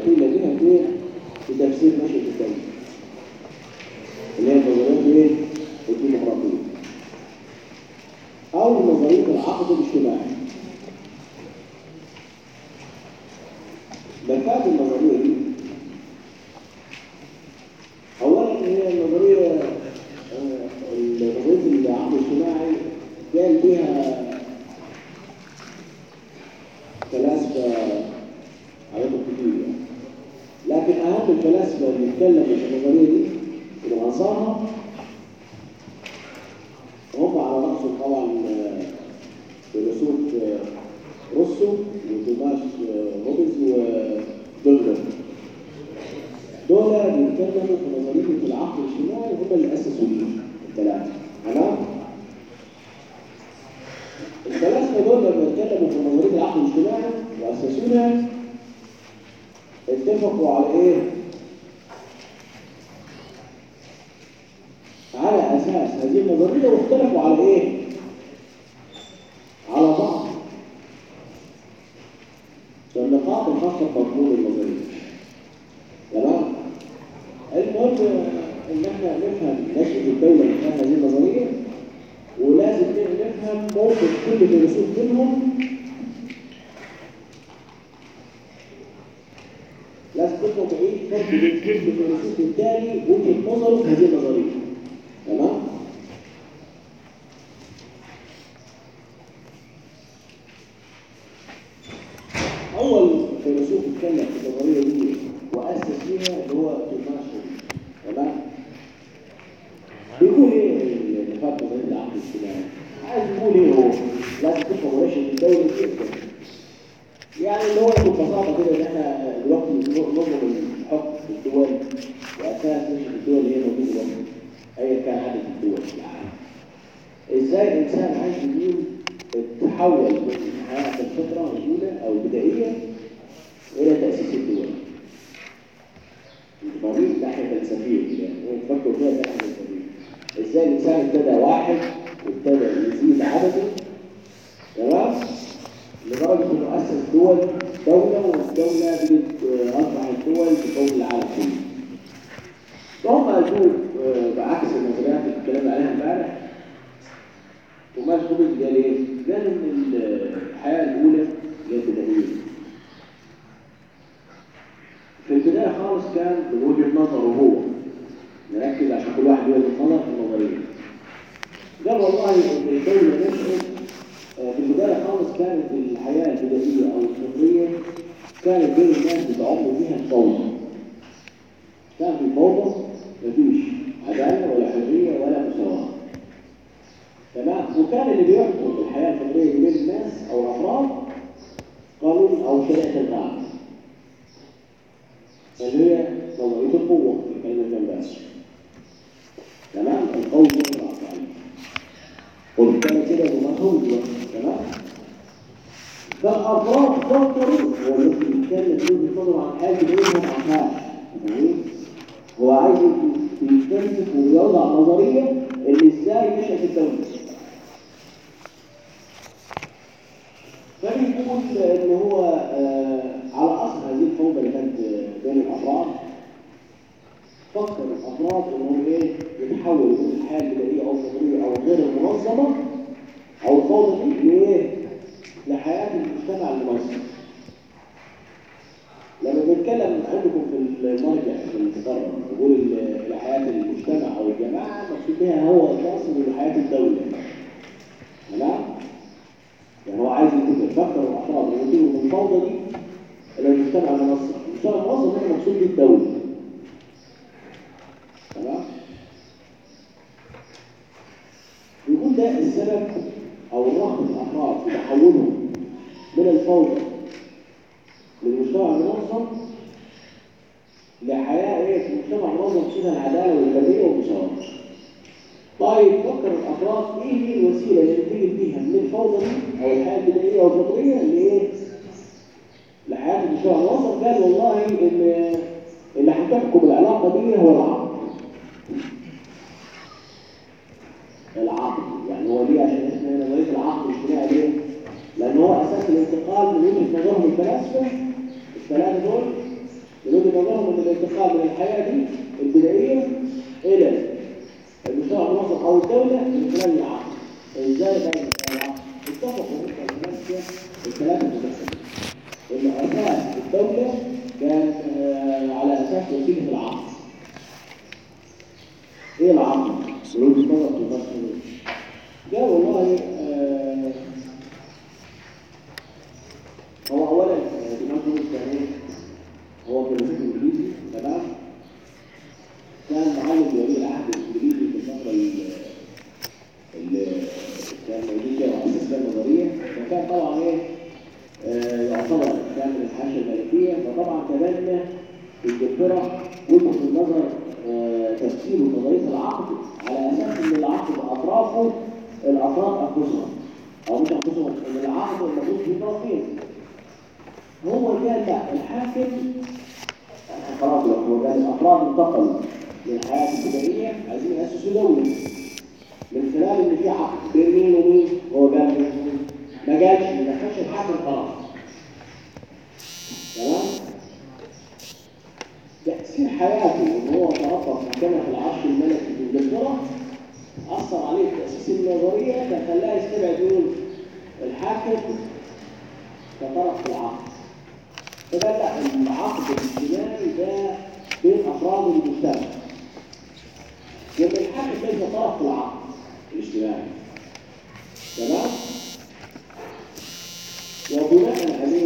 التي لديها فين في تفسير نشأة الدولة اللي هي النظريات ايه؟ الديمقراطية أو نظرية العقد الاجتماعي مفاد النظرية دي أولا هي النظرية آه، نظرية العقد الاجتماعي قال بها فلاسفة عددهم كتير يعني. لكن أهم الفلاسفة اللي اتكلموا في النظرية دي اللي أنصارها هم على رأسهم طبعا آه، فيلسوف آه، روسو وتوماس آه، هوبز ودولر دول بيتكلموا في نظرية العقل الاجتماعي هم اللي أسسوا دي الثلاثة تمام؟ الفلاسفة دول لما اتكلموا في نظرية العقل الاجتماعي وأسسوها اتفقوا على إيه؟ على أساس هذه النظرية واختلفوا على إيه؟ على بعض النقاط الخاصة بمضمون النظرية تمام؟ المهم إن إحنا نفهم نشأة الدولة من خلال هذه النظرية ولازم نفهم موقف كل فيلسوف منهم لازم تفهم ايه فرق بين كل فيلسوف الثاني وجهه نظره في هذه النظريه تمام اول فيلسوف اتكلم في النظريه دي واسس فيها اللي هو توماس هوبز تمام بيقول ايه اللي فات نظريه العقل الاجتماعي عايز يقول ايه هو لازم تفهم رشد الدوله جدا يعني اللي هو ببساطه كده ان احنا دلوقتي نظم الحكم في الدول واساس نشأة الدول اللي هي موجوده دلوقتي ايا كان عدد الدول في العالم ازاي الانسان عايش بدون تحول من حياه الفطره الاولى او البدائيه الى تاسيس الدول مريض ناحيه فلسفيه كده نفكر فيها ناحيه فلسفيه ازاي الانسان ابتدى واحد وابتدى يزيد عدده تمام لدرجه انه اسس دول دوله والدوله بدت اصبحت دول تكون العالم كله فهم قالوا آه، بعكس النظريات اللي اتكلمنا عليها امبارح توماس هوبز قال ايه؟ قال ان الحياه الاولى هي البدائيه في البدايه خالص كان من وجهه نظره هو نركز عشان كل واحد يوجه نظر في النظريه قال والله ان الدوله نشأت آه، في البدايه خالص كانت الحياه البدائيه او الفطريه كانت بين الناس بتعم فيها الفوضى كان في فوضى مفيش عداله ولا حريه ولا مساواه تمام وكان اللي بيحكم الحياه الفطريه بين الناس او الافراد قانون او شريعه الغابه اللي هي نظريه القوه في كلمه الجنبات تمام القوي يطلع عليه قلت كان كده بمفهوم تمام فالافراد فكروا هو الذي بيتكلم في وجهه نظره عن حاجه بينهم عن حاجه هو عايز يتفلسف ويوضع نظريه اللي ازاي نشأت الدوله فبيقول ان هو آه، على اصل هذه الفوضى اللي كانت بين الافراد فكر الافراد انهم ايه يتحولوا من الحياه البدائيه او الفطريه او غير المنظمه او الفوضى دي لايه؟ لحياه المجتمع المنظم. لما بنتكلم عندكم في المرجع في المتقرر بقول ال- حياه المجتمع او الجماعه مقصود بها هو تصل لحياه الدوله. تمام؟ يعني هو عايز يكون يفكر الافراد ويقولوا من الفوضى دي الى المجتمع المنظم. المجتمع المنظم هنا مقصود به الدوله. تمام؟ يكون ده السبب او الرغبه الافراد في تحولهم من الفوضى للمجتمع المنظم لحياه ايه في مجتمع منظم فيها العداله والحريه والمساواه. طيب فكر الافراد ايه هي الوسيله اللي تيجي بيها من الفوضى دي او الحياه البدائيه والفطريه لايه؟ لحياه المجتمع المنظم قال والله ان اللي هتحكم العلاقه دي هو العقل. العقل يعني هو ليه عشان احنا نظريه العقل الاجتماعي ليه؟ لان هو اساس الانتقال من وجهه نظرهم الفلاسفه الثلاثه دول من وجهه نظرهم ان الانتقال من الحياه دي البدائيه الى المجتمع المنظم او الدوله من خلال العقل ازاي بقى العقل اتفقوا في الناس الثلاثه المتساويين ان اساس الدوله كان آه، على اساس وسيله العقل ايه العقل؟ من وجهه نظر المصريين قال والله آه، هو اولا آه، الامام جورج كان هو كان فكر انجليزي تمام كان معلم ولي العهد الانجليزي في الفتره ال- اللي كان موجود فيها واسس النظريه وكان طبعا ايه آه، يعتبر كان من الحاشيه الملكيه فطبعا تبنى في انجلترا وجهه النظر آه، تفسير نظريه العقد على اساس ان العقد اطرافه الافراد انفسهم او مش انفسهم ان العقد المفروض فيه طرفين هو كان لا الحاكم خلاص لو هو كان الافراد انتقلوا من الحياه الابتدائيه عايزين ياسسوا دوله من خلال ان في عقد بين مين ومين هو قال مين؟ ما جالش ما دخلش الحاكم خلاص تمام تأثير حياته ان هو تربى في مكانه في العرش الملكي في انجلترا اثر عليه في تاسيس النظريه فخلاه يستبعد يقول الحاكم كطرف في العقد فده لا العقد الاجتماعي ده بين افراد المجتمع لان الحاكم ليس طرف في العقد الاجتماعي تمام وبناء عليه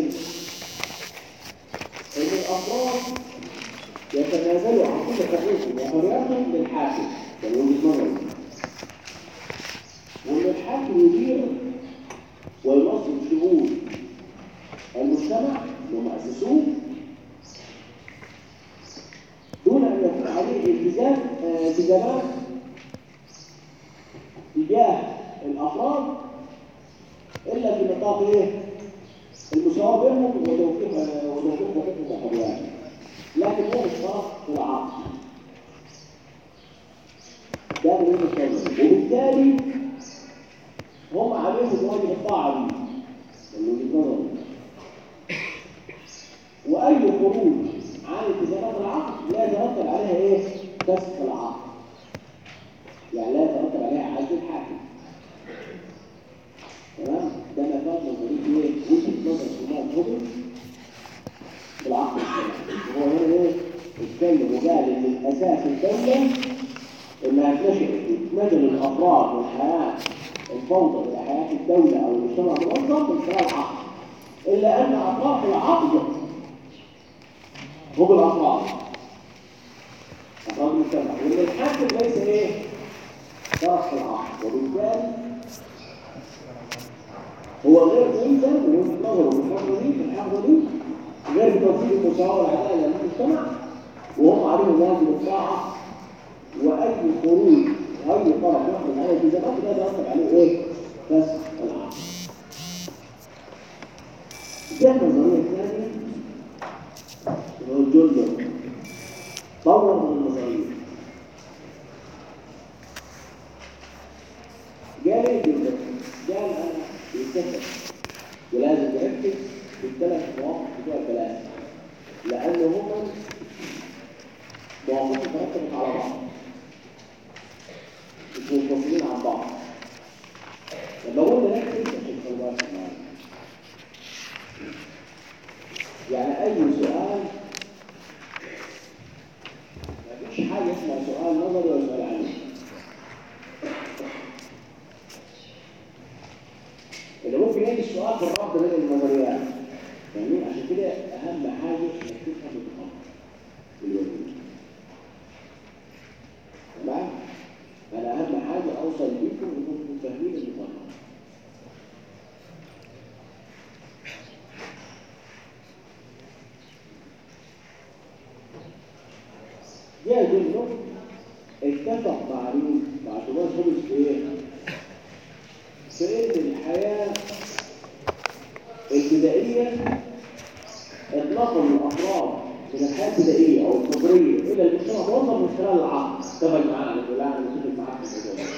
ان الافراد يتنازلوا عن كل حقوقهم وحرياتهم للحاكم ده من وجهه نظري وان الحاكم يدير وينظم شؤون المجتمع اللي هم اسسوه دون ان يكون عليه التزام آه، التزامات تجاه الافراد الا في نطاق ايه؟ المساواه بينهم وتوفيق آه، وتوفيق حقوقهم وحرياتهم لكن هو مش طرف في العقد ده من وجهه نظري وبالتالي هم عليهم واجب الطاعه دي من وجهه نظري واي خروج عن التزامات العقد لا يترتب عليها ايه؟ فسخ العقد يعني لا يترتب عليها عزل الحاكم تمام؟ ده ما كان نظريه ايه؟ وجهه نظر الامام هوبل في العقد الشرعي هو هنا ايه؟ اتكلم وقال ان اساس الدوله انها تنشئ وتنقل الافراد من حياه الفوضى الى حياه الدوله او المجتمع المنظم من خلال العقد الا ان اطراف العقد هم الافراد افراد المجتمع وان الحاكم ليس ايه؟ طرف في العقد وبالتالي هو غير ملزم من وجهه نظره من الفتره دي في الحقبه دي غير بتوفيق المساواه والعداله للمجتمع وهم عليهم واجب الطاعه واي خروج اي طرف يخرج على التزامات ده يترتب عليه ايه؟ فسخ العقد. ده النظريه الثانيه اللي هو الجندر طور من النظريه قال ايه الجندر؟ قال انا يتفق ولازم نركز في الثلاث مواقف بتوع الثلاثه لان هم مواقف ترتبط على بعض مش منفصلين عن بعض لما قلنا نركز عشان تخلوا بالكم معايا يعني اي سؤال مفيش حاجه اسمها سؤال نظري ولا سؤال علمي اللي ممكن يجي السؤال في الربط بين النظريات فاهمين عشان كده اهم حاجه انك تفهم الخط الوجود تمام انا اهم حاجه اوصل بيكم انكم فاهمين المقارنه جاء جنه اتفق مع مين؟ مع توماس هوبز في ايه؟ في ان الحياه البدائيه اطلاقا الافراد من الحياه البدائيه او الفطريه الى المجتمع المنظم من خلال العقل اتفق معانا على كده انا متفق معاك في الموضوع ده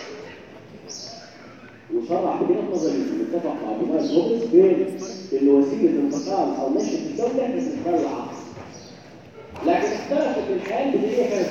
وشرح بين النظري اللي اتفق مع توماس هوبز بين ان وسيله انتقال او نشأة الدوله من خلال العقل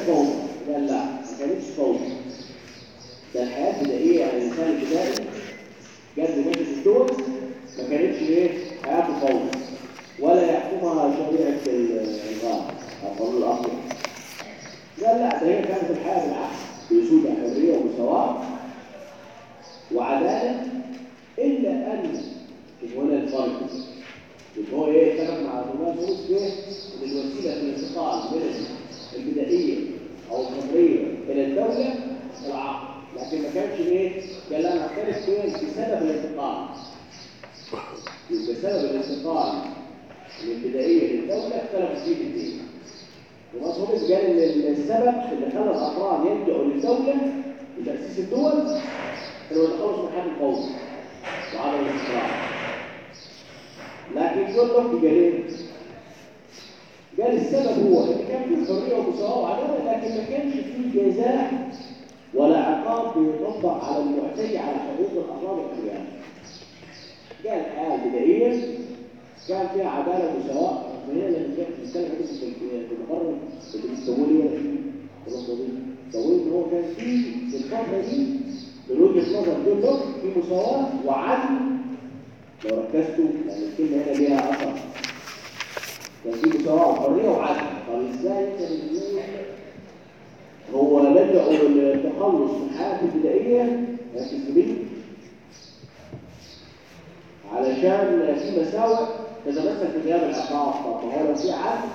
فوضى قال لا ما كانتش فوضى ده الحياه البدائيه يعني الانسان البدائي جد مجلس الدول ما كانتش ايه حياته فوضى ولا يحكمها شريعه الغار او قانون الاصل قال لا ده هي كانت الحياه بالعكس بيسود حريه ومساواه وعداله الا ان هنا الفرق ان هو ايه اتفق مع الناس يقول فيه ان الوسيله في الانتقال من البدائيه او الحريه الى الدوله العقل لكن ما كانش ايه قال لا نختلف فين بسبب الانتقال يبقى سبب الانتقال من البدائيه للدوله اختلف فيه الاثنين ومصر قال ان السبب اللي خلى الافراد يلجأوا للدوله لتاسيس الدول انه يتخلص من حال الفوضى وعدم الاستقرار لكن جون لوك قال ايه؟ قال السبب هو ان كان في حريه ومساواه وعداله لكن ما كانش فيه جزاء ولا عقاب بيطبق على المعتدي على حقوق الافراد والحريات. قال الحياه البدائيه كان فيها عداله ومساواه من هنا لما كان بنتكلم عن في المقرر اللي بيسووا لي سويت ان هو كان في في الفتره دي من وجهه نظر جون لوك في مساواه وعدل لو ركزتوا يعني الكلمه هنا ليها اثر كان في مساواه وحريه وعدل طب ازاي انت بتقول هو لجأوا للتخلص من الحياه البدائيه ركز علشان في مساوئ تتمثل في غياب العقاب طب هو لو في عدل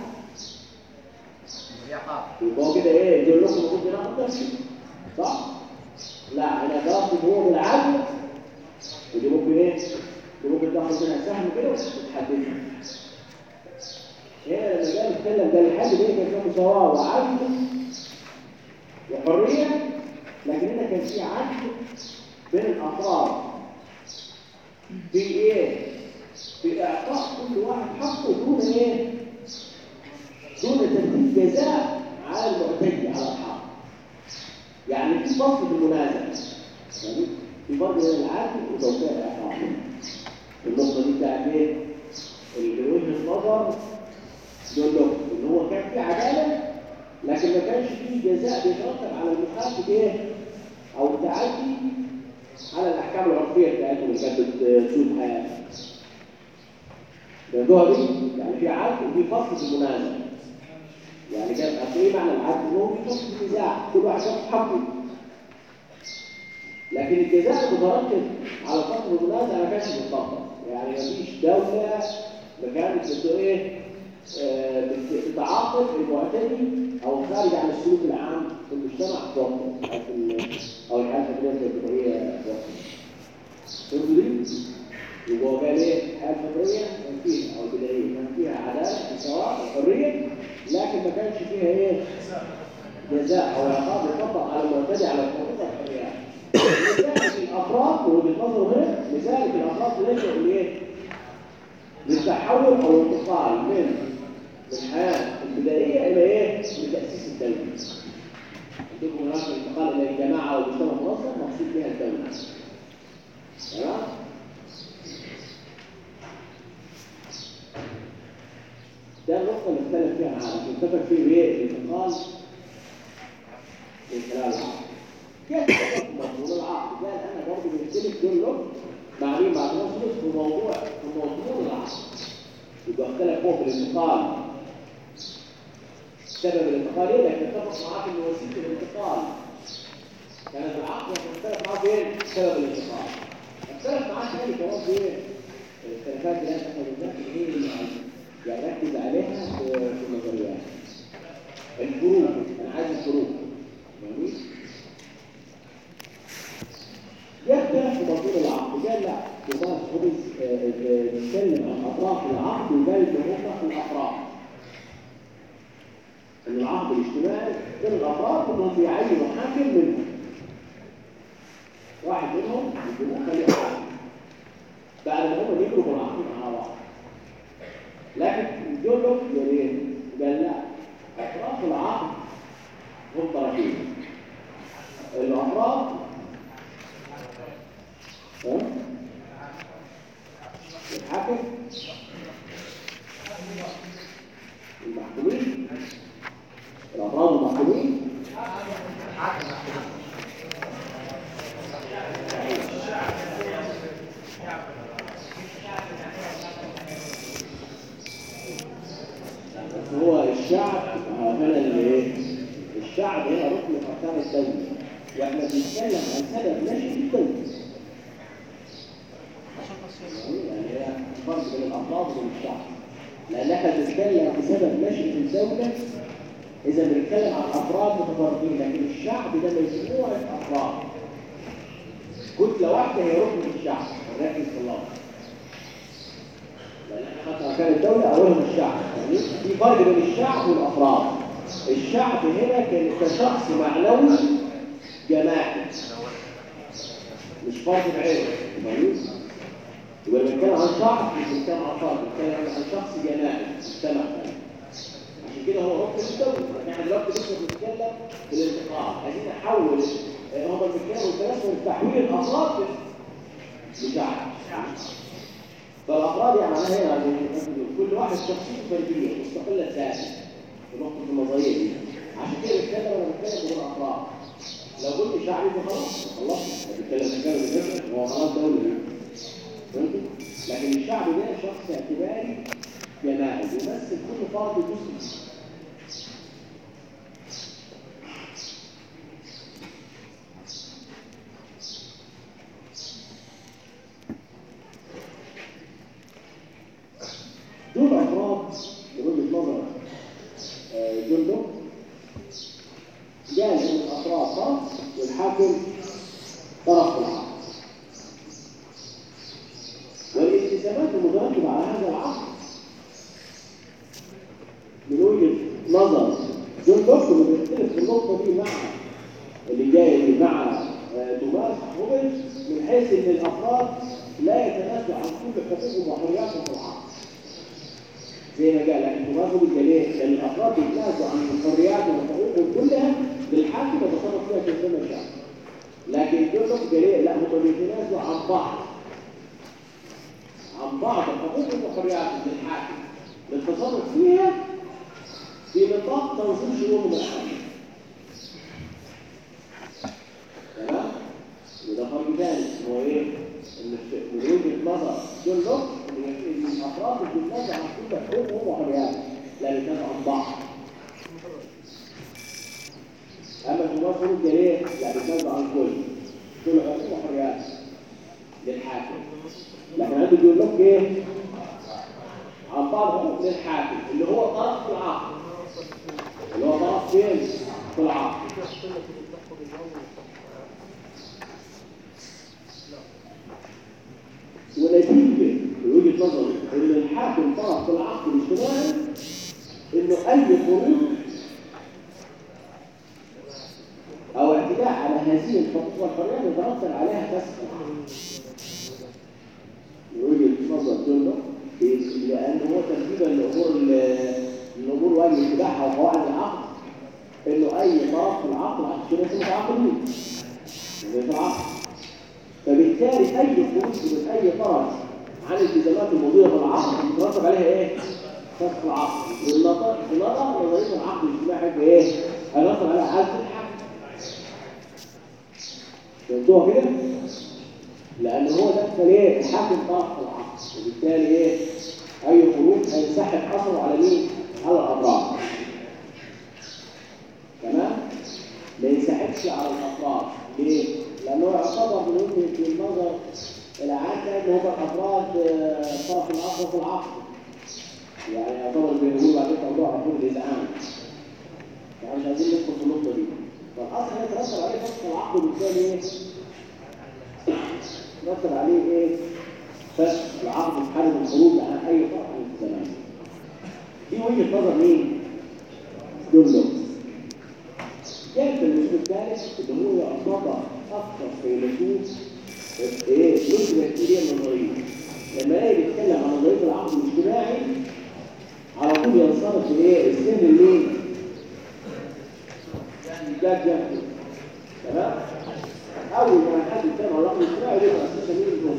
يبقى هو كده ايه يقول لكم المفروض ناخد تفسير صح؟ لا انا باخد هو بالعدل ودي ممكن ايه؟ دي ممكن تاخد منها سهم كده وتحددها هنا لما جاي نتكلم ده الحد ده كان فيه مساواه وعدل وحريه لكن هنا كان في عدل بين الافراد في ايه؟ في اعطاء كل واحد حقه دون ايه؟ دون ترتيب جزاء على المعتدي على الحق يعني في فصل في المنازع يعني في فرق بين العدل وتوقيع العقاب النقطه دي بتاعت ايه؟ اللي وجهه نظر دول له ان هو كان في عداله لكن ما كانش فيه جزاء بيترتب على المخالفه ايه؟ او التعدي على الاحكام العرفيه بتاعتهم اللي كانت بتسود حياتهم. الموضوع دي يعني في عدل وفي فصل في المنازع. يعني كان اصل ايه معنى العدل؟ ان هو في فصل في نزاع كل واحد ياخد حقه. لكن الجزاء المترتب على فصل المنازع ما كانش مطبق. يعني ما فيش دوله ما كانت بت ايه؟ آه بتعاقب المعتدي او الخارج عن السلوك العام في المجتمع في وقته او في او الحياه الفكريه البدائيه في وقته. فهمتوا دي؟ يبقى هو قال ايه؟ الحياه الفكريه كان فيها او البدائيه كان فيها عداله وسواء وحريه لكن ما كانش فيها ايه؟ جزاء او عقاب يطبق على المعتدي على الحقوق والحريات. لذلك الافراد وجهه نظره هنا لذلك الافراد لجأوا لايه؟ للتحول او الانتقال من الحياه البدائيه الى ايه؟ لتاسيس الدوله. عندكم هناك الانتقال الى الجماعه او مجتمع منظم مقصود بها الدوله. تمام؟ ده النقطة اللي اختلف فيها العالم، اتفق فيه ايه؟ الانتقال من خلال العقل. كيف تفق مضمون العقل؟ قال انا برضه بنختلف دول له مع مين؟ مع نصرف في موضوع في مضمون العقل. يبقى اختلف هو في الانتقال سبب الانتقال ايه؟ لكن اتفق معاه في وسيله الانتقال كانت العقل اختلف معاه فين؟ سبب الانتقال. اختلف معاه ثاني كمان في ايه؟ الاختلافات اللي احنا قلناها في ايه اللي يعني ركز عليها في في النظريات. الفروق انا عايز الفروق جميل؟ يختلف في مضمون العقد قال لا يبقى خبز بيتكلم عن اطراف العقد وقال ان هم الافراد ان العقد الاجتماعي بين الافراد انهم بيعينوا حاكم منهم واحد منهم يكون خليفه حاكم بعد ما هم يملكوا العقد مع بعض لكن جون لوك يعني قال لا اطراف العقد هم طرفين الافراد الحاكم المحكومين الافراد المحكومين الشعب هنا اللي ايه الشعب هنا ركن من اركان الدوله واحنا بنتكلم عن سبب نشأة الدوله يعني هي فرق بين الافراد وبين الشعب لان احنا بنتكلم في سبب نشأة الدوله اذا بنتكلم عن افراد متفرقين لكن الشعب ده مجموعه افراد كتله واحده هي ركن الشعب نركز في الله لان احنا خدنا اركان الدوله اولهم الشعب يعني في فرق بين الشعب والافراد الشعب هنا كان كشخص معنوي جماعي مش فرد بعينه فاهمين؟ يبقى لما بنتكلم عن شعب مش بنتكلم عن فرد بنتكلم عن شخص جماعي مجتمع عشان كده هو ركن الدوله يعني احنا دلوقتي لسه بنتكلم في الانتقال عايزين نحول هم بيتكلموا الكلام تحويل الافراد لشعب فالافراد يعني معناها هنا يعني كل واحد شخصيته فرديه مستقله ذاته في نقطه النظريه دي عشان كده بنتكلم وانا بتكلم بالافراد لو قلت شعبي فخلاص خلصنا بنتكلم بنتكلم بنتكلم هو خلاص دوله فهمت لكن الشعب ده شخص اعتباري جماعي بيمثل كل فرد مسلم دول افراد بوجهه نظر جندب قال ان الافراد طرف والحاكم طرف العقد والالتزامات المترتبه على هذا العقد من وجهه نظر جندب اللي بيختلف في النقطه دي مع اللي جاي مع توماس هوبل من حيث ان الافراد لا يتنازلوا عن كل حقوقهم وحرياتهم في العقد زي ما قال لكن تناظر ليه؟ لان الافراد بيتنازلوا عن الحريات وحقوقهم كلها للحاكم يتصرف فيها كيف ما شاء. لكن دول قال لا هم بيتنازلوا عن بعض عن بعض حقوقهم وحرياتهم للحاكم للتصرف فيها في نطاق تنظيم شؤونهم الحاكم. تمام؟ وده فرق ثاني هو ايه؟ ان من وجهه نظر جندب ان الافراد بتتنازع عن كل حقوقهم وحرياتهم لا بيتنازعوا عن بعض اما الجمهور خروج ليه؟ لا بيتنازعوا عن كل كل حقوق وحريات للحاكم لكن عنده بيقول لك ايه؟ عن بعض حقوق للحاكم اللي هو طرف في العقد اللي هو طرف فين؟ في العقد ونتيجة بوجهة نظري إن الحاكم طرف في العقد الاجتماعي إنه أي خروج أو اعتداء على هذه الحقوق والحريات يترتب عليها فسخ بوجهة نظر جنة لأن هو ترتيبا لأمور الأمور واجب اتباعها وقواعد العقد إنه أي طرف في العقد عقد شنو اسمه تعاقدين في العقد فبالتالي اي خروج من اي طرف عن الالتزامات الموجوده في العقد يترتب عليها ايه؟ فسخ العقد والنظر نظر نظريه العقد الاجتماعي بايه؟ هيترتب عليها عزل الحق فهمتوها كده؟ لان هو ده ايه؟ الحاكم طرف في العقد وبالتالي ايه؟ اي خروج هينسحب اثره على مين؟ على الاطراف تمام؟ ما ينسحبش على الاطراف ليه؟ لأنه يعتبر من وجهة النظر العامة أنه هو الأفراد طرف العقد في العقد يعني يعتبر بيقولوا بعد كده موضوع عقود الإزعاج يعني مش عايزين ندخل في النقطة دي فالأصل يترتب عليه فسخ العقد وبالتالي إيه؟ يترتب عليه إيه؟ فسخ العقد في حالة الخروج عن أي طرف من الالتزامات دي وجهة نظر مين؟ جملة كان في الاسلوب الثالث اللي هو يعتبر اكثر فيلسوف ايه نسبه كتير النظريه لما يجي يتكلم عن نظريه العقد الاجتماعي على طول ينصرف لايه السن الليل يعني جاد جنبه تمام اول ما حد يتكلم عن العقد الاجتماعي يبقى اساسا مين النص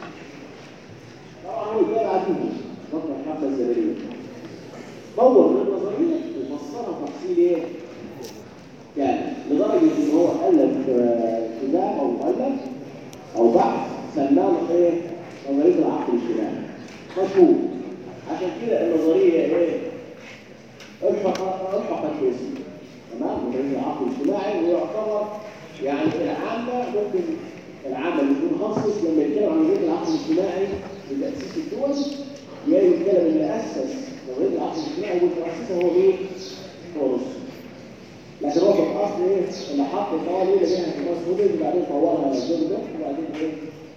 طبعا هو كان عديد فتره الحمله الزمنيه طور من النظريه وفسرها تفصيل ايه كان لدرجة ان هو ألف كتاب او مؤلف او بحث سماه ايه نظرية العقل الاجتماعي مشهور عشان كده النظرية ايه الحق الحقت باسمه تمام مديريه العقد الاجتماعي ويعتبر يعني العامه ممكن العامه اللي مخصص لما يتكلم عن مديريه العقد الاجتماعي لتاسيس الدول يا يتكلم اللي اسس مديريه العقد الاجتماعي والمؤسسه هو مين؟ هو روسيا لكن هو في الاصل ايه اللي حط قوانين اللي بيها في مصر موديل وبعدين طورها على الدور ده وبعدين ايه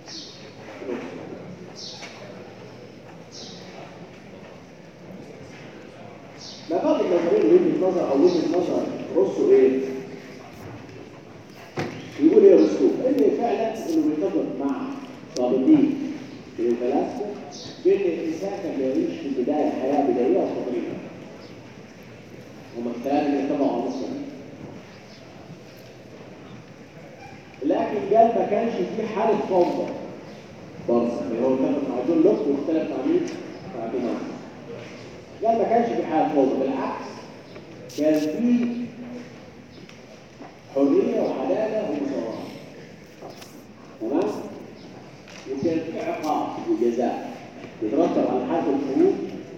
ما بعض النظرين وجهه نظر او وجهه نظر رسو ايه؟ يقول ايه رسو؟ ان فعلا انه بيتفق مع رابطين الفلاسفه بان الانسان كان بيعيش في البدايه حياه بدائيه وخطيره هم الكلام اللي اتبعوا على مصر لكن قال ما كانش في حاله فوضى برضه يعني هو اتفق مع جون لوك واختلف مع مين؟ مع جون قال ما كانش في حاله فوضى بالعكس كان في حريه وعداله ومساواه تمام؟ وكان في عقاب وجزاء يترتب على حاله الخروج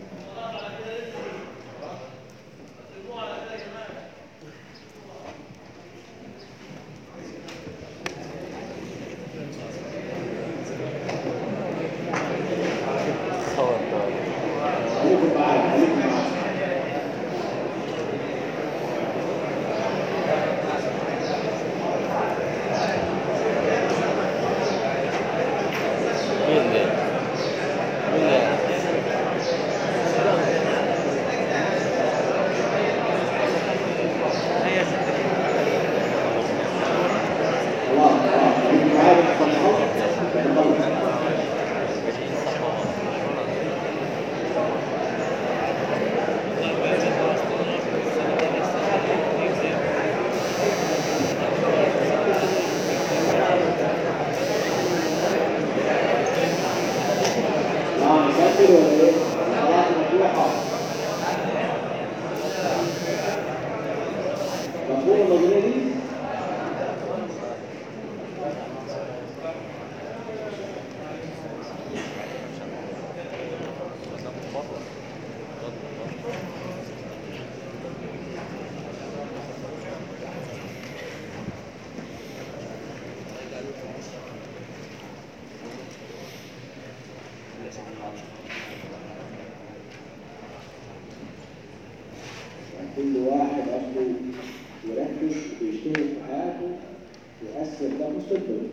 خليكم معايا خليكم معايا مين ده؟ مين ده؟ خلاص خلاص خليكم معايا بس خلص خلص نعم نكمل ولا ايه؟ خلاص مفتوحة مفهوم النظرية دي؟ يعني كل واحد أصله يركز ويجتهد في حياته ويأثر ده مستقبله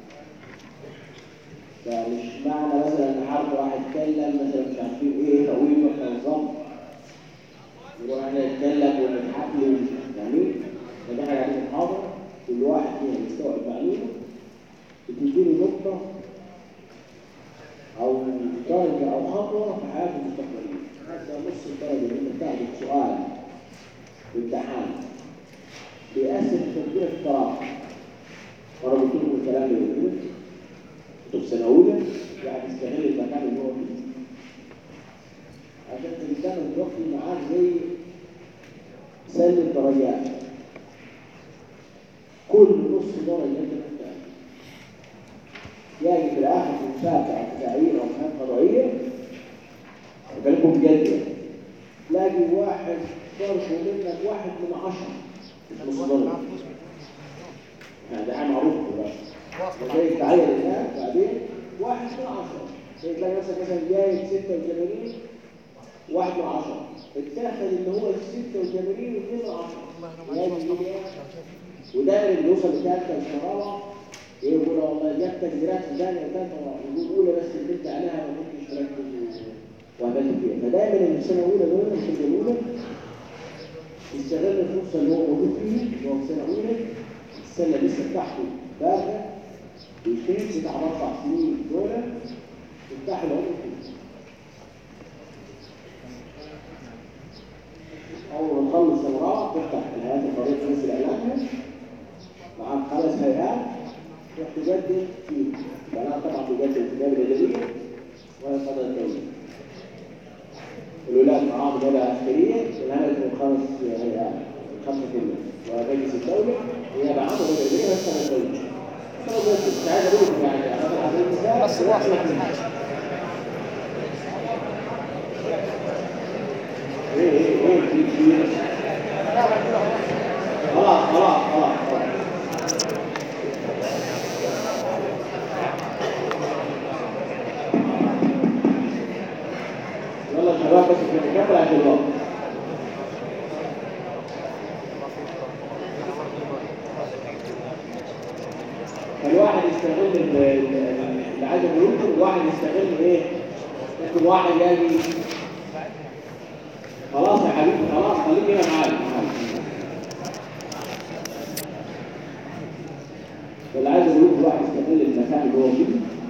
فمش معنى مثلا ان حد واحد يتكلم مثلا مش عارفين ايه هويته احنا نظام يروح احنا نتكلم ونضحك له يعني ده احنا قاعدين محاضره كل واحد فينا يستوعب معلومه بتديله نقطه او درجه او خطوه في حياته المستقبليه هذا نص الدرجه اللي انت بتاخده سؤال امتحان بيأثر في تفكيرك في القرار مرة قلت لكم الكلام اللي بيقول كنت في سنة أولى يعني استغل المكان اللي هو فيه عشان الإنسان الوقت معاك زي سلم الدرجات كل نص درجة أنت محتاج يعني في الآخر في مسابقة أو تسعير أو مهام قضائية وكلكم جدول تلاقي واحد ضربه منك واحد من عشرة مش نص درجة يعني ده حاجة معروفة دلوقتي زي التعير الآن بعدين واحد من عشرة يعني تلاقي نفسك مثلا جايب 86 واحد من عشرة اتاخد ان هو ال 86 واثنين من عشرة جايب إيه؟ ودايما اللي يوصل لثالثة الشرارة يقول والله جبت تقديرات في ثانية وثالثة يقول أولى بس اللي انت عليها ما كنتش مركز وعملت فيها فدايما اللي في سنة أولى دول في السنة الأولى يستغل الفرصة اللي هو موجود فيه اللي هو في سنة أولى السنة لسه بتاعته باردة ويجتهد بتاع أربع سنين دول يفتح العمر فيه أول ما تخلص سنة رابعة تفتح الهيئات القضائية تنزل إعلانها معاك خمس هيئات تروح تجدد فيه يعني أنا طبعا بجدد الكتاب الأدبية وهي القضاء الدولي الولايات معاهم دولة عسكرية الهيئة خمس هيئات خمسة كلمة ومجلس الدولة هي بعامة دولة أدبية بس أنا الدولة مش عايز أقول لكم يعني أعتقد على المثال بس واحد حاجة ايه ايه ايه في في بس خلاص خلاص خلاص خلاص يلا يا شباب بس نكمل عشان الوقت فالواحد يستغل ال- ال- اللي عايز يقوله الواحد يستغل ايه؟ ممكن واحد يجي خلاص يا حبيبي خلاص خليك هنا معايا واللي عايز اقوله الواحد يستغل المكان اللي هو فيه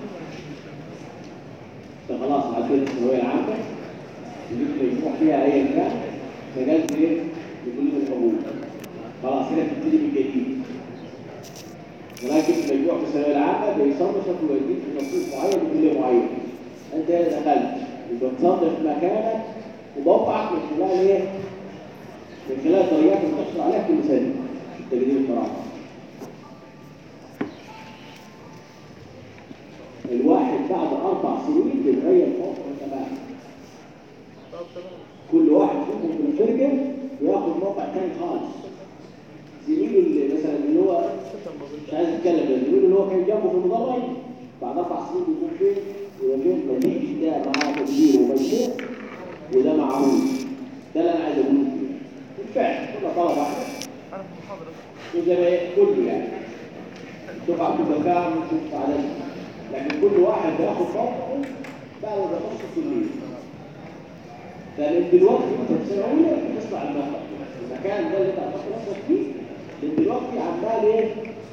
انت خلاص عديت الثانويه العامه اللي مجموع فيها ايا كان مجال ايه؟ يقول لي القبول خلاص هنا بتبتدي من جديد ولكن المجموع في الثانويه العامه بيصنفك ويديك في نصيب معين بكليه معين انت هنا دخلت يبقى تصنف مكانك وموقعك من خلال ايه؟ من خلال طريقات بتحصل عليها كل سنه في التقديم القراءه الواحد بعد اربع سنين بيتغير موقعه تماما كل واحد فيكم في الفرقه بياخد موقع تاني خالص زميله اللي مثلا اللي هو مش عايز اتكلم بس زميله اللي هو كان جنبه في المدرج بعد اربع سنين بيكون فين؟ يبقى فين ما تيجي ده معاه تدبير ومجموع وده معروف ده اللي انا عايز اقوله فيه بالفعل كنا طلبه واحده وزي ما هي كله يعني دفعه كل كام شوف عدد لكن كل واحد بياخد موقعه بقى ما بيخش كليه فمن دلوقتي انت في ثانويه بتسمع الموقع المكان ده اللي انت هتحط نفسك فيه من دلوقتي عمال ايه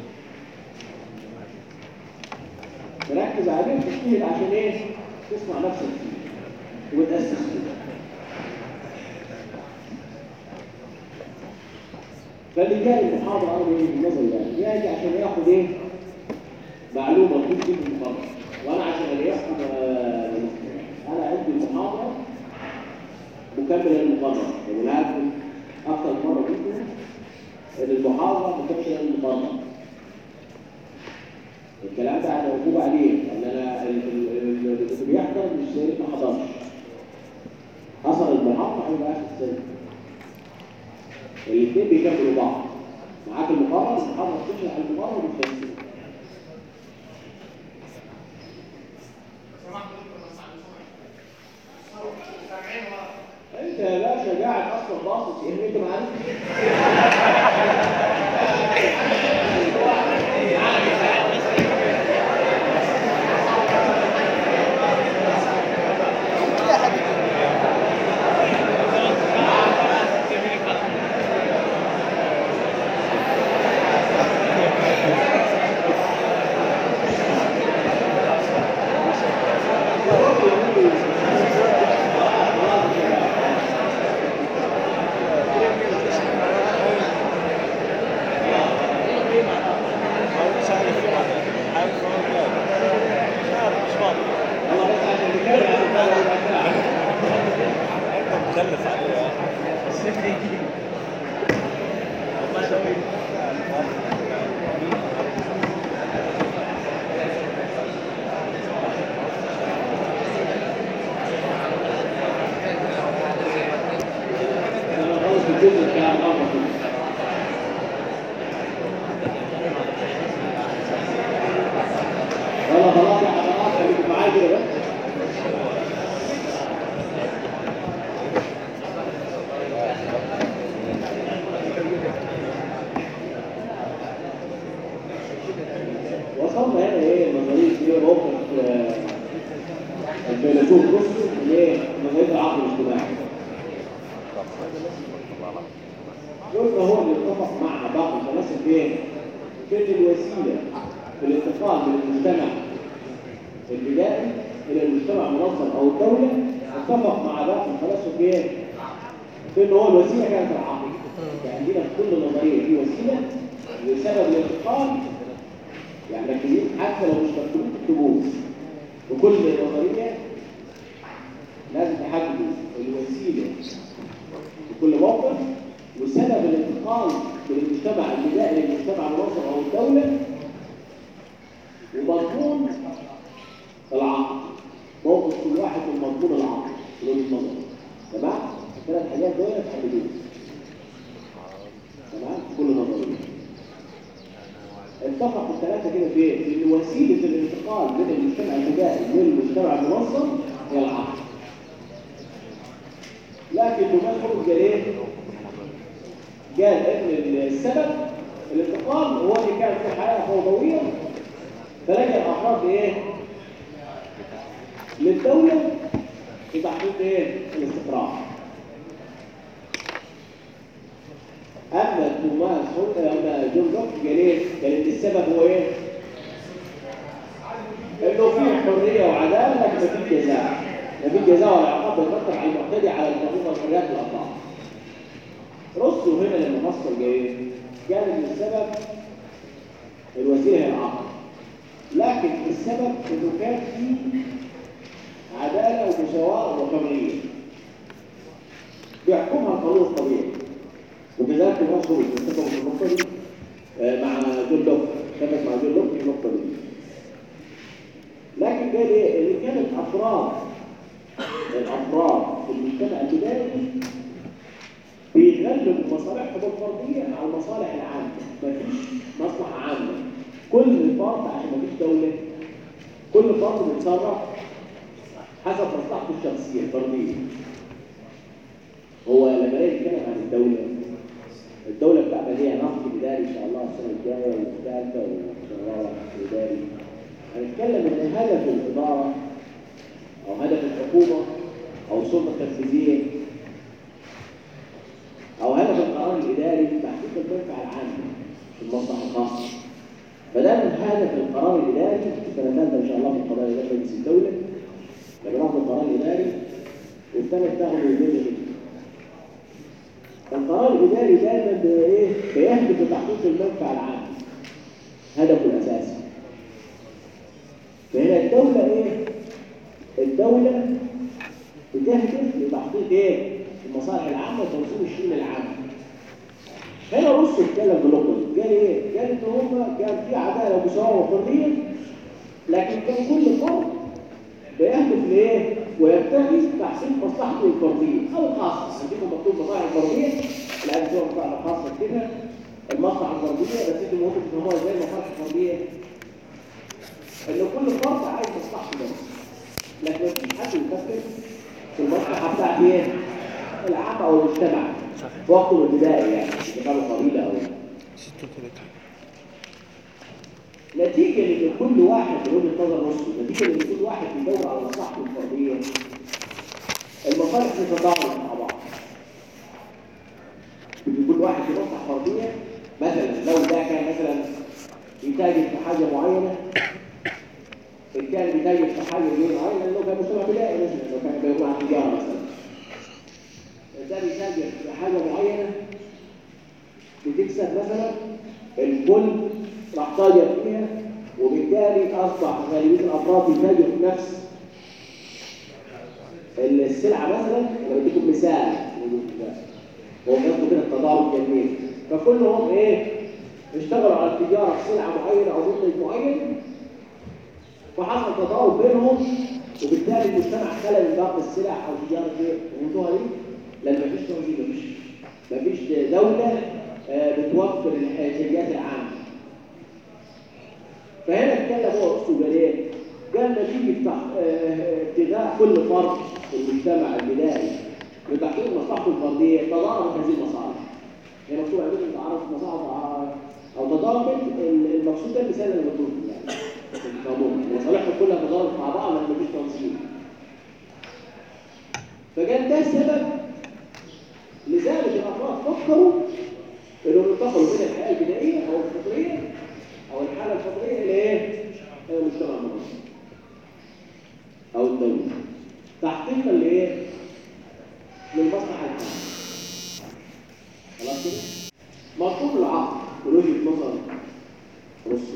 تركز عليه وتجتهد عشان ايه تسمع نفسك فيه وتاسس فيه فاللي جاي المحاضره انا ايه بالنظر يعني جاي عشان ياخد ايه معلومه تجيب في المحاضره وانا عشان الاقيكم انا عندي المحاضره مكمله للمقرر وقلت لكم اكثر مره منكم ان المحاضره مكمله للمقرر الكلام ده انا موجود عليه ان انا ال- ال- ال- اللي بيحضر مش زي اللي ما حضرش حصل المحاضره هيبقى اخر السنه الاثنين بيكملوا بعض معاك المقرر المحاضره بتشرح المقرر وبتفسر انت يا باشا قاعد اصلا باصص ان انت ما عارف الله بس عشان نتكلم عن الموضوع ده. مكلف عليه لما نخلص الجزء بتاع الامر يلا خلاص يا حضرات خليكم معايا كده بس وصلنا هنا ايه نظريه ايه موقف آه، الفيلسوف روسو من ايه نظريه العقل الاجتماعي قلنا هو اللي اتفق مع بعض الفلاسفه فين؟ في ان الوسيله في الانتقال من المجتمع البدائي الى المجتمع المنظم او الدوله اتفق مع باقي الفلاسفه فين؟ في ان هو الوسيله كانت العقل يعني عندنا في كل نظريه في وسيله لسبب الانتقال يعني مركزين حتى لو مش مكتوبين تكتبوه وكل نظريه لازم تحددوا الوسيله في كل موقف وسبب الانتقال من المجتمع البدائي للمجتمع المنظم او الدوله ومضمون العقل موقف كل واحد من مضمون العقل من وجهه نظره تمام الثلاث حاجات دول تحددوهم اتفقوا الثلاثه كده في ايه؟ ان وسيله الانتقال من المجتمع البدائي للمجتمع المنظم هي العقل لكن توماس هوبز قال ايه؟ قال ان السبب الانتقال هو اللي كان في حياه فوضويه فلجأ الافراد لايه؟ للدوله في تحقيق ايه؟ الاستقرار اما توماس هوبز اما جون لوك قال ايه؟ قال ان السبب هو ايه؟ انه في حريه وعداله لكن ما فيش جزاء ما فيش جزاء ولا عقاب بيترتب على المعتدي على القانون والحريات الافراد رسل هنا لما فصل قال ايه؟ قال ان السبب الوسيله هي العقل لكن السبب انه كان في عداله ومساواه وحريه بيحكمها القانون الطبيعي وكذلك الرسل اتفقوا في النقطه دي آه، مع جون لوك اتفق مع جون لوك في النقطه دي لكن قال ايه اللي كانت افراد الافراد في المجتمع البدائي بيغلبوا مصالحهم الفرديه على المصالح العامه مفيش مصلحه عامه كل فرد عشان مفيش دوله كل فرد بيتصرف حسب مصلحته الشخصيه الفرديه هو لما نيجي نتكلم عن الدوله الدوله بتاعتنا ليها نقد اداري ان شاء الله السنه الجايه والثالثه والرابعه اداري هنتكلم ان هدف الاداره او هدف الحكومه او السلطه التنفيذيه او هدف القرار الاداري تحقيق المنفعه العامه في المصلحه الخاصه فده من هدف القرار الاداري في السنه الثالثه ان شاء الله في القضايا الاداريه مجلس الدوله لما ناخد القرار الاداري والثاني بتاخد الاداري القرار الاداري دايما بايه بيهدف لتحقيق المنفعه العامه هدفه الاساسي فهنا الدولة ايه؟ الدولة بتهدف لتحقيق ايه؟ المصالح العامة وتنظيم الشؤون العامة. هنا رص اتكلم بلقطة قال ايه؟ قال ان هم كان في عدالة ومساواة وحرية لكن كان كل فرد بيهدف لايه؟ ويبتغي تحسين مصلحته الفردية أو الخاصة، عندكم مكتوب مصالح الفردية، لا عندكم مصالح خاصة كده المصلحة الفردية بس انتوا ممكن تفهموها ازاي المصالح الفردية ان كل فرد عايز مصلحته بس لكن مفيش حد يفكر في المصلحه بتاعت ايه؟ العامه او المجتمع في وقته البدائي يعني اذا كانوا قبيله او نتيجه لان كل واحد من وجهه نظر نفسه نتيجه لان كل واحد بيدور على مصلحته الفرديه المصالح بتتضارب مع بعض كل واحد في مصلحه فرديه مثلا لو ده كان مثلا يتاجر في حاجه معينه الثاني بيتاجر في حاجه غير معينه لانه كان مجتمع بدائي مثلا لو كان بيقوم على التجاره مثلا الثاني بيتاجر في حاجه معينه بتكسب مثلا الكل راح تاجر فيها وبالتالي اصبح غالبيه الافراد بيتاجروا في نفس السلعه مثلا انا بديكم مثال هو بياخدوا كده التضارب جميل فكلهم ايه اشتغلوا على التجاره في سلعه معينه او منتج معين فحصل تضارب بينهم وبالتالي المجتمع خلى من باقي السلع او تجاره ايه وموضوع دي لان مفيش تنظيم مفيش مفيش دوله آه، بتوفر الاحتياجات العامه فهنا اتكلم هو رسول قال ايه؟ قال نتيجه تح- آه، ابتغاء كل فرد في المجتمع البدائي لتحقيق مصلحته الفرديه تضاربت هذه المصالح. هي مكتوب عندكم تعرف مصالح او تضاربت المقصود ده المثال اللي مكتوب يعني في القانون مصالحهم كلها تضاربت مع بعض لان مفيش تنظيم. فكان ده السبب لذلك الافراد فكروا انهم ينتقلوا من الحياه البدائيه او الفطريه او الحاله الفطريه الى ايه؟ الى المجتمع المنظم او الدوله تحقيقا لايه؟ للمصلحه العامه خلاص كده؟ مفهوم العقل من وجهه نظر رسل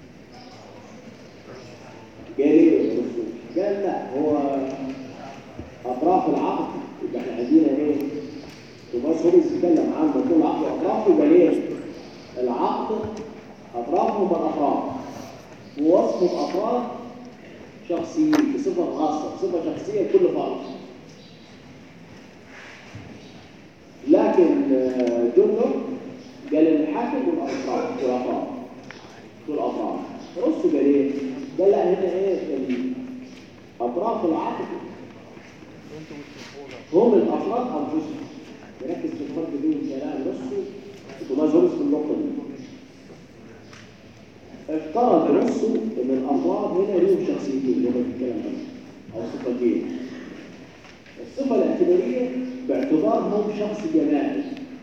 قال ايه رسل؟ قال لا هو اطراف العقل يبقى احنا عايزين ايه؟ توماس هوبز اتكلم عن مفهوم العقل واطرافه قال ايه؟ العقل اطرافهم الافراد ووصفهم افراد شخصيين بصفه خاصه بصفه شخصيه لكل فرد لكن آه، جون لوك قال الحاكم والافراد والافراد دول اطراف رصوا قال ايه؟ قال لا هنا ايه اطراف العقد هم الافراد انفسهم يركز في الفرق بين الكلام نصه وما زورس في النقطه دي افترض نصه ان الافراد هنا لهم شخصيتين اللي هو الكلام ده او صفتين الصفه الاعتباريه باعتبارهم شخص جماعي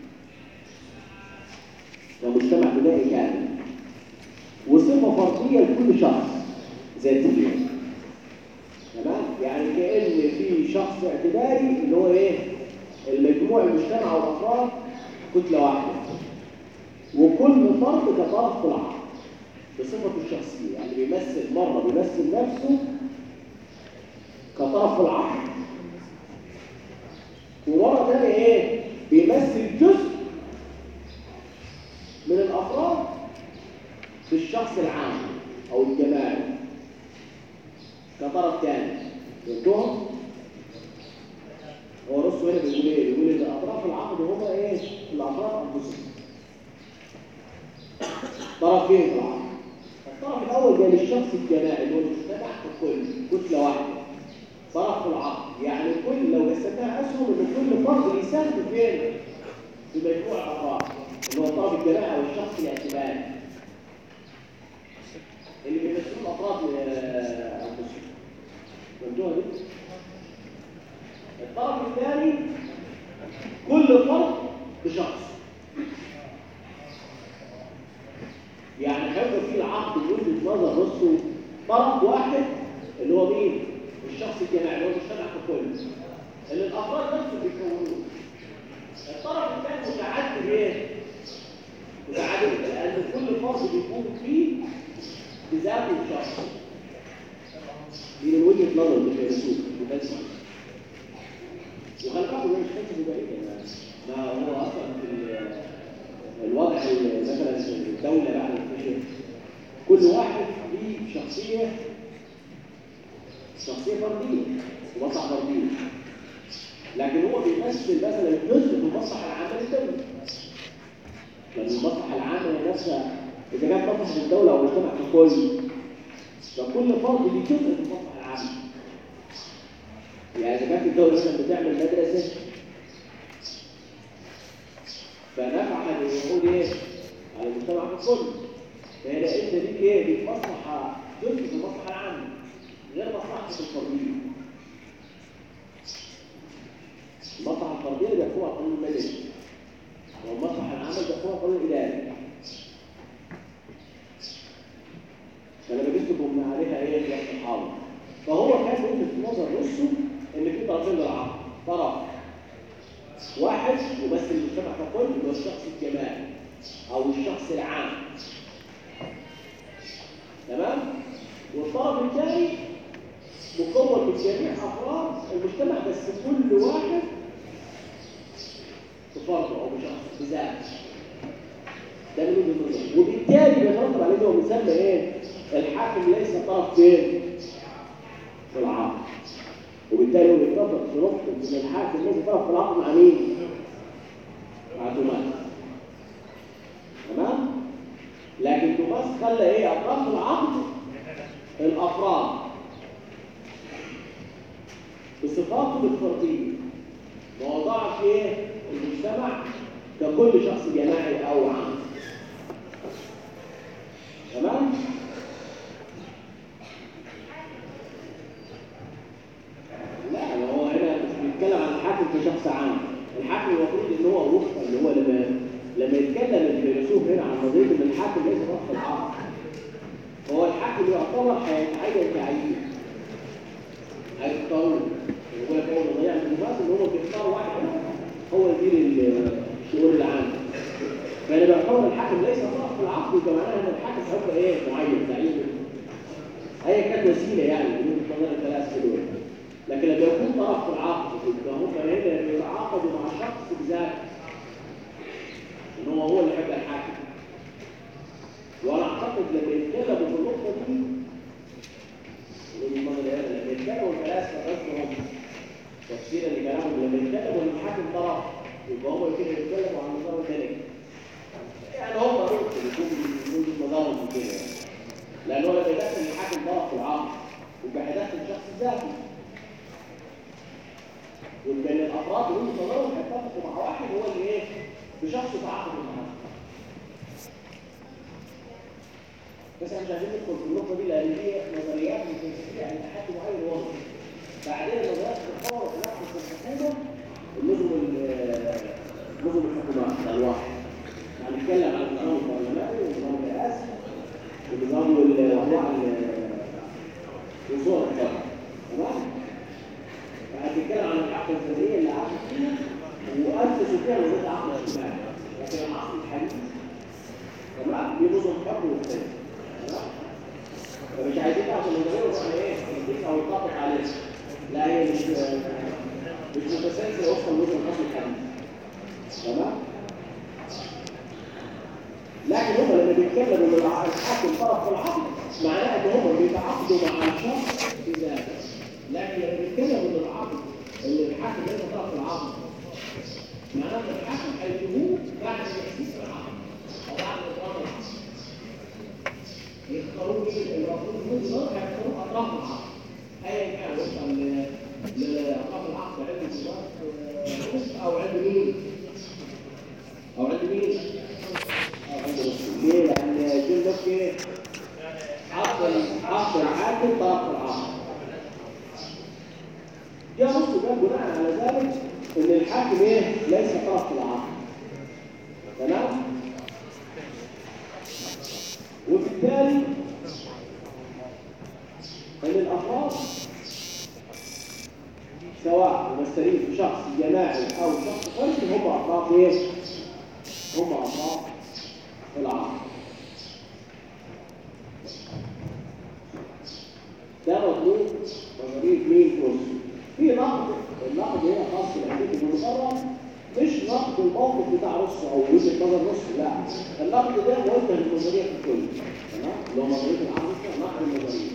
كمجتمع بدائي كامل وصفه فرديه لكل شخص ذاتيه تمام يعني كأن في شخص اعتباري اللي هو ايه المجموع المجتمع والافراد كتله واحده وكل فرد كطرف في العقل بصفته الشخصيه يعني بيمثل مره بيمثل نفسه كطرف في العقل ومره ثانيه ايه بيمثل جزء من الافراد في الشخص العام او الجماعي كطرف ثاني فهمتوهم؟ هو رص هنا بيقول ايه؟ بيقول ان اطراف العقد هما ايه؟ الافراد انفسهم. طرفين في العقد. الطرف الاول جاي للشخص الجماعي اللي هو المجتمع ككل كتله واحده. طرف في العقد يعني كل لو قسمناها اسهم ان كل فرد يساهم فين؟ في مجموع الافراد اللي هو الطرف الجماعي او الشخص الاعتباري. اللي بيمثلوا الافراد انفسهم. فهمتوها دي؟ الطرف الثاني كل فرد بشخص يعني هيبقى في العقد من وجهه نظر بصوا طرف واحد اللي هو مين؟ الشخص الجماعي اللي هو المجتمع ككل اللي الافراد نفسه بيكونوه الطرف الثاني متعدد ايه؟ متعدد لان كل فرد بيكون فيه بذاته الشخصي دي من وجهه نظر الفيلسوف الفلسفه وخلي بالكم ده مش فلسفه بعيده ما هو اصلا في الوضع مثلا الدوله بعد الفشل كل واحد ليه شخصيه شخصيه فرديه ومصلحه فرديه لكن هو بيمثل مثلا جزء من المصلحه العامه للدوله لان المصلحه العامه نفسها اذا كانت مصلحه الدوله او المجتمع ككل فكل فرد ليه جزء من المصلحه العامه يعني اذا كانت الدوله مثلا بتعمل مدرسه فنفعها بيقول ايه على المجتمع ككل فهنا انت ليك ايه ليك مصلحه جزء من المصلحه العامه غير مصلحتك الفرديه المصلحه الفرديه بيحكمها القانون المدني والمصلحه العامه بيحكمها القانون الاداري فانا جبت لكم عليها ايه في الصحابه فهو كان وجهه نظر نصه ان في طرفين للعقد طرف واحد يمثل المجتمع ككل اللي هو الشخص الجماعي او الشخص العام تمام والطرف الثاني مكون من جميع افراد المجتمع بس كل واحد بفرده او بشخص بذاته ده من وجهه نظري وبالتالي بيترتب عليه ده مسمى ايه الحاكم ليس طرف فين في العقد وبالتالي هو بيتفق في نقطه ان الحاكم ليس طرف في العقد مع مين مع توماس تمام لكن توماس خلى ايه اطراف العقد الافراد بصفاته الفرديه ما وضعش ايه المجتمع ككل شخص جماعي او عام تمام لا ما هو هنا مش بيتكلم عن الحاكم كشخص عام الحاكم المفروض ان هو وفقا اللي هو لما لما يتكلم الفيلسوف هنا عن قضيه ان الحاكم ليس طرف العقل هو الحاكم يعتبر هيتعين تعيين هيختاروا يقول لك هو ضيع النفاس ان هو بيختار واحد هو يدير الشؤون العامه فانا بيعتبر الحاكم ليس طرف في العقد يبقى معناها ان الحاكم هيبقى ايه معين تعيين هي كانت وسيله يعني من نظر الثلاث دول لكن لما يكون طرف في العقد يبقى هم هنا بيتعاقدوا مع شخص بذاته ان هو هو اللي هيبقى الحاكم وانا اعتقد لما يتكلموا في النقطه دي لما يتكلموا الفلاسفه رسمهم تفسيرا لكلامهم لما يتكلموا ان الحاكم طرف يبقى هم كده يتكلموا عن نظام ذلك يعني هم ممكن يكون يكون مظاهر كده لان هو لما يدخل الحاكم ضرب في العقد يبقى هيدخل شخص ذاتي يبقى ان الافراد اللي صدرهم هيتفقوا مع واحد هو اللي ايه بشخص تعاقد معاه بس احنا مش عايزين ندخل في النقطه دي لان هي نظريات متنسيه يعني لحد معين واضح بعدين النظريات بتتطور في نفس الحكومه النظم ال- نظم الحكومات الانواع هنتكلم عن النظام البرلماني والنظام الرئاسي والنظام وانواع وصول الحكم تمام فهنتكلم عن العقد الفرديه اللي عاشت فيها واسسوا فيها نظريه العقد الاجتماعي لكن العقد الحديث تمام دي نظم حكم مختلف تمام فمش عايزين عشان نغير احنا ايه نديك او نطبق عليه لا هي مش مش متسلسله وفقا لنظم الحكم الحديث تمام لكن هم لما بيتكلموا ان الع- الحاكم طرف في العقد معناه ان هم بيتعاقدوا مع الشخص بذاته لكن لما بيتكلموا ان العقد ان الحاكم ليس طرف في العقد معناه ان الحاكم هيجيبوه بعد تاسيس العقد او بعد اقامه العقد يختاروا مين المفروض يكون دول هيختاروا اطراف العقد ايا كان وفقا ل- لاطراف العقد عند الوزارة او عند مين او عند مين أو عند الرسول. ليه؟ لان جون لوك ايه؟ عقد عقد العاقل طرف العقد جاء نص ده بناء على ذلك ان الحاكم ايه؟ ليس طرف في العقد تمام؟ وبالتالي ان الافراد سواء ممثلين في شخص جماعي او شخص فردي هم اطراف ايه؟ هم اطراف العقد ده مطلوب نظريه مين كرسي في نقد النقد هنا خاص بالحديث المقرر مش نقد الموقف بتاع رص او وجهه نظر رص لا النقد ده موجه للنظريه ككل تمام اللي هو نظريه العقد نقد النظريه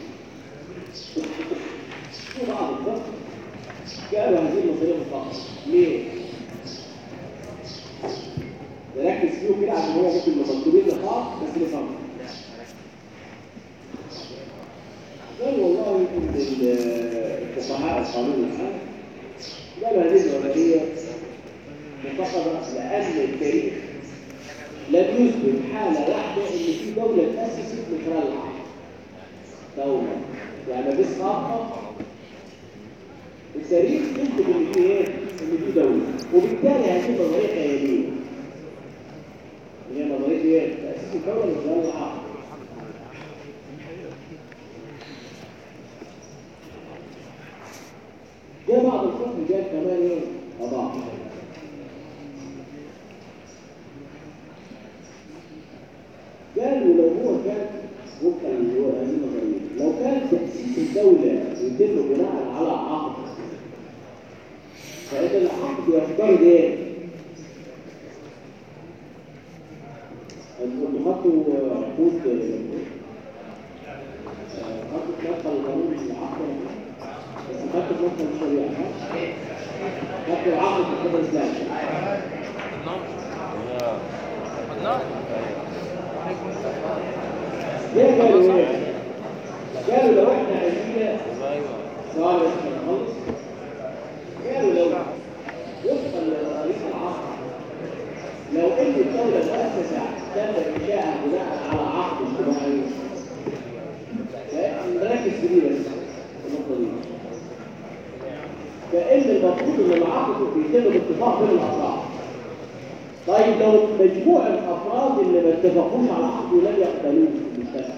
في بعض الفقه قالوا هذه النظريه مطلقه ليه؟ نركز فيه كده عشان هو ممكن يبقى مكتوبين لخاص بس لفهم قال والله ان الفقهاء القانون الان قالوا هذه النظريه متخذه لان التاريخ لم يثبت حاله واحده ان في دوله تاسست من خلال العقل دوله يعني بس خاصه التاريخ يثبت ان في ايه؟ ان في دوله وبالتالي هذه النظريه خياليه اللي هي نظريه ايه؟ تاسيس الدوله من خلال العقل جاء بعض الفقه جاء كمان ايه؟ اضاع قالوا لو هو كان وفقا لهذه النظريه لو كان تاسيس الدوله يتم بناء على عقد فان العقد يفترض ايه؟ انتوا خدتوا عقود خدتوا تدخل القانون في العقد بس خدتوا تدخل الشريعه صح؟ خدتوا العقد في القدر الاسلامي ليه قالوا ايه؟ قالوا لو احنا عايزين سؤال بس نخلص قالوا لو وفقا لرئيس العقد لو ان الدولة مؤسسة تم انشائها بناء على عقد اجتماعي نركز في دي بس النقطة دي فإن المفروض ان العقد بيتم باتفاق بين الأطراف طيب لو مجموع الافراد اللي ما اتفقوش على عقد ولم يقبلوه في المجتمع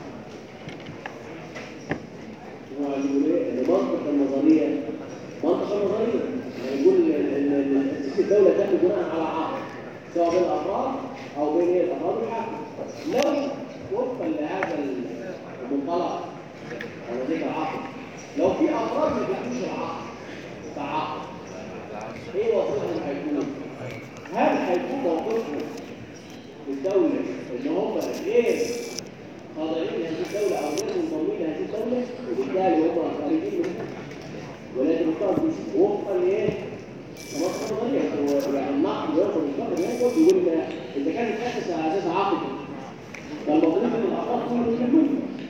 هو يقول ايه ان منطق النظريه منطق النظريه يعني يقول ان إن تاسيس الدوله تاتي بناء على عقد سواء بين الافراد او بين إيه الافراد والحاكم لو وفقا لهذا المنطلق او نظريه العقد لو في افراد ما بيعملوش العقد تعاقد ايه وظيفتهم هيكون؟ هل هيكون موقفهم الدولة ان هم غير خاضعين لهذه الدولة او غير منضمين لهذه الدولة وبالتالي هم خارجين منها ولكن الطرف وفقا لايه؟ خلاص نظرية هو يعني النقد يوصل للفقر ياخد يقول ان اذا كانت اسس على اساس عقد فالمفروض ان الافراد كلهم يكونوا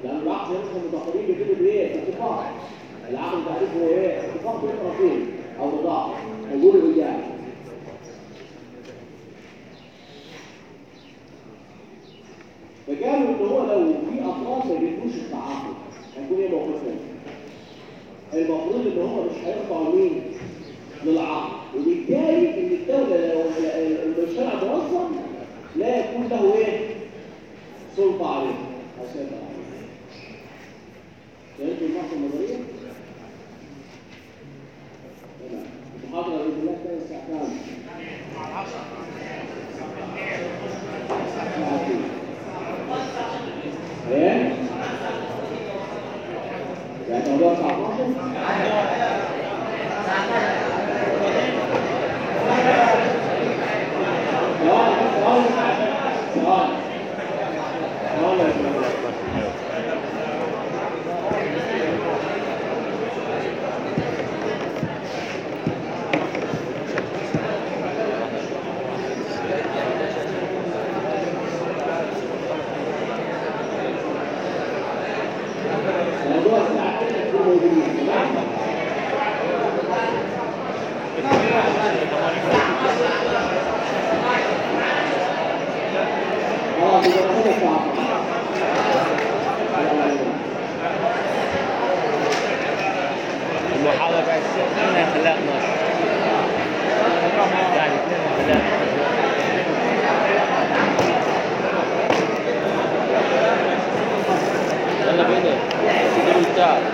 لأن العقد يدخل المتقابلين بيبتدوا بإيه؟ اتفاق العقد تعريفه هو إيه؟ اتفاق بين الطرفين أو رضاعة حضور الرجال فقالوا إن هو لو في أطراف ما بيدوش التعاقد هيكون إيه موقفهم؟ المفروض إن هم مش هيرفعوا مين؟ للعقد وبالتالي إن الدولة لو لو الشرع منظم لا يكون له إيه؟ سلطة عليه أو سيطرة عليه. فهمتوا النقطة النظرية؟ تمام. المحاضرة بإذن الله كانت الساعة كام؟ ساعتين. ايه؟ يعني موضوع الساعة 12 ثواني ثواني ثواني ثواني يا شباب. موضوع الساعة كده تكون موجودين تمام؟ خلاص يبقى ناخد الساعة السلام عليكم. المحاضرة بعد اثنين خلاها 12 يعني اثنين خلاها يلا بينا سيدي بتاع